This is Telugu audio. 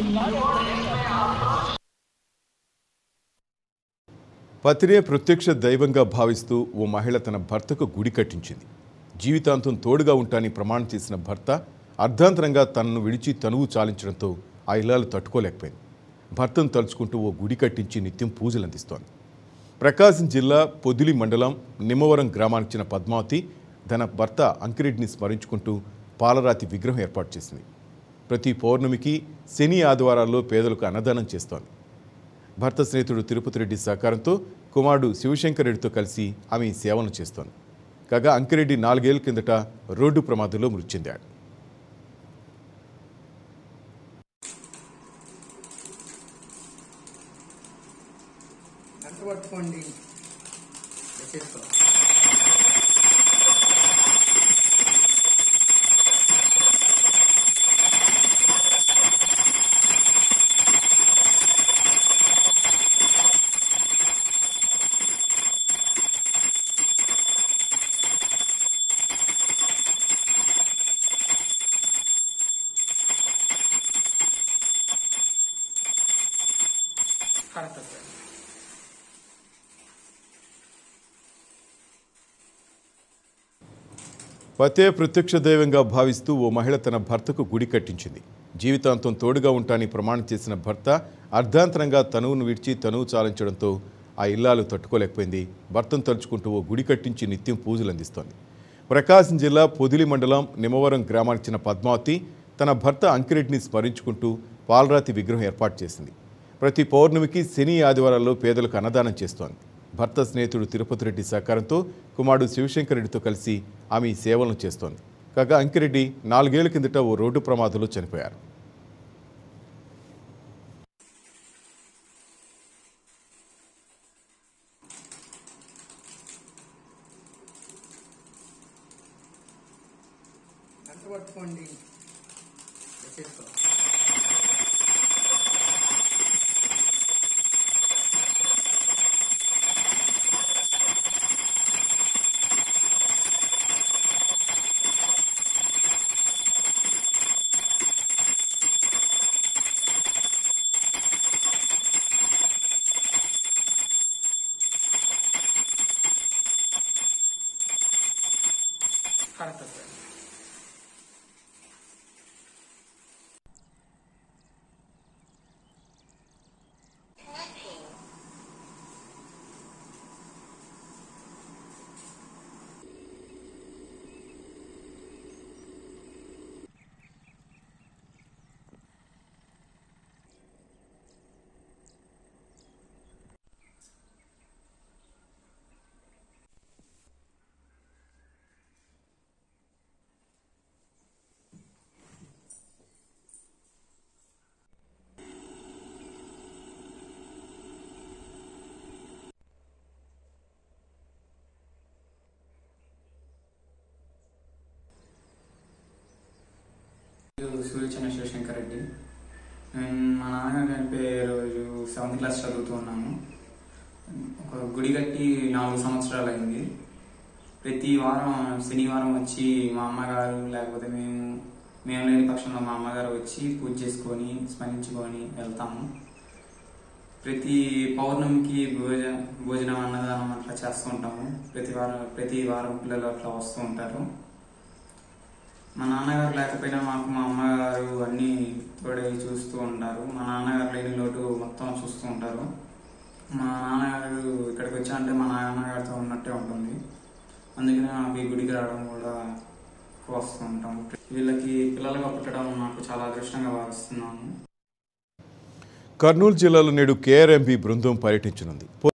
పతినే ప్రత్యక్ష దైవంగా భావిస్తూ ఓ మహిళ తన భర్తకు గుడి కట్టించింది జీవితాంతం తోడుగా ఉంటానని ప్రమాణం చేసిన భర్త అర్ధాంతరంగా తనను విడిచి తనువు చాలించడంతో ఆ ఇల్లాలు తట్టుకోలేకపోయింది భర్తను తలుచుకుంటూ ఓ గుడి కట్టించి నిత్యం పూజలు అందిస్తోంది ప్రకాశం జిల్లా పొదిలి మండలం నిమ్మవరం గ్రామానికి చెందిన పద్మావతి తన భర్త అంకిరెడ్డిని స్మరించుకుంటూ పాలరాతి విగ్రహం ఏర్పాటు చేసింది ప్రతి పౌర్ణమికి శని ఆదివారాల్లో పేదలకు అన్నదానం చేస్తోంది భర్త స్నేహితుడు తిరుపతి రెడ్డి సహకారంతో కుమారుడు శివశంకర్ రెడ్డితో కలిసి ఆమె ఈ సేవలను చేస్తోంది కాగా అంకిరెడ్డి నాలుగేళ్ల కిందట రోడ్డు ప్రమాదంలో మృతి చెందాడు ఎంత పట్టుకోండి చేసుకో కరెక్ట్ సార్ పతే ప్రత్యక్ష దైవంగా భావిస్తూ ఓ మహిళ తన భర్తకు గుడి కట్టించింది జీవితాంతం తోడుగా ఉంటానని ప్రమాణం చేసిన భర్త అర్ధాంతరంగా తనువును విడిచి తనువు చాలించడంతో ఆ ఇల్లాలు తట్టుకోలేకపోయింది భర్తను తలుచుకుంటూ ఓ గుడి కట్టించి నిత్యం పూజలు అందిస్తోంది ప్రకాశం జిల్లా పొదిలి మండలం నిమ్మవరం గ్రామానికి చెందిన పద్మావతి తన భర్త అంకిరెడ్డిని స్మరించుకుంటూ పాలరాతి విగ్రహం ఏర్పాటు చేసింది ప్రతి పౌర్ణమికి శని ఆదివారాల్లో పేదలకు అన్నదానం చేస్తోంది భర్త స్నేహితుడు తిరుపతి రెడ్డి సహకారంతో కుమారుడు శివశంకర్ రెడ్డితో కలిసి ఆమె ఈ సేవలను చేస్తోంది కాగా అంకిరెడ్డి నాలుగేళ్ల కిందట ఓ రోడ్డు ప్రమాదంలో చనిపోయారు ఎంత పట్టుకోండి చేసుకో కరెక్ట్ సార్ పేరు సూర్యచంద్ర శివశంకర్ రెడ్డి నేను మా నాన్నగారు చనిపోయే రోజు సెవెంత్ క్లాస్ చదువుతూ ఉన్నాను ఒక గుడి కట్టి నాలుగు సంవత్సరాలు అయింది ప్రతి వారం శనివారం వచ్చి మా అమ్మగారు లేకపోతే మేము మేము లేని పక్షంలో మా అమ్మగారు వచ్చి పూజ చేసుకొని స్మరించుకొని వెళ్తాము ప్రతి పౌర్ణమికి భోజ భోజనం అన్నదానం అట్లా చేస్తూ ఉంటాము ప్రతి వారం ప్రతి వారం పిల్లలు అట్లా వస్తూ ఉంటారు మా నాన్నగారు లేకపోయినా మాకు మా అమ్మగారు అన్నీ తోడై చూస్తూ ఉంటారు మా నాన్నగారు లేని లోటు మొత్తం చూస్తూ ఉంటారు మా నాన్నగారు ఇక్కడికి వచ్చా అంటే మా నాన్నగారితో ఉన్నట్టే ఉంటుంది అందుకనే నాకు ఈ గుడికి రావడం కూడా ఎక్కువ వస్తూ ఉంటాం వీళ్ళకి పిల్లలుగా పుట్టడం నాకు చాలా అదృష్టంగా భావిస్తున్నాను కర్నూలు జిల్లాలో నేడు కేఆర్ఎంబీ బృందం పర్యటించనుంది